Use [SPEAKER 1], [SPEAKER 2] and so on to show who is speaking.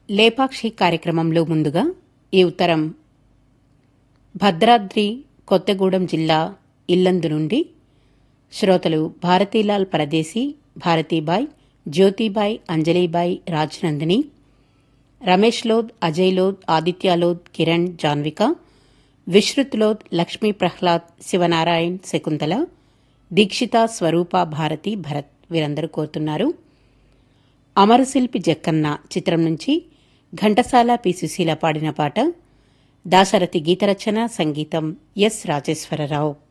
[SPEAKER 1] లేపాక్షి కార్యక్రమంలో ముందుగా ఈ ఉత్తరం భద్రాద్రి కొత్తగూడెం జిల్లా ఇల్లందు నుండి శ్రోతలు భారతీలాల్ పరదేశీ భారతీబాయ్ జ్యోతిబాయ్ అంజలీబాయ్ రాజ్నందిని రమేష్ లోద్ అజయ్ లోద్ ఆదిత్య లోద్ కిరణ్ జాన్విక విశ్రుత్ లోద్ లక్ష్మీ ప్రహ్లాద్ శివనారాయణ్ శకుంతల దీక్షిత స్వరూప భారతి భరత్ వీరందరూ కోరుతున్నారు అమరశిల్పి జక్కన్న చిత్రం నుంచి ఘంటసాల పి సుశీల పాడిన పాట దాశరథి గీతరచన సంగీతం ఎస్ రాజేశ్వరరావు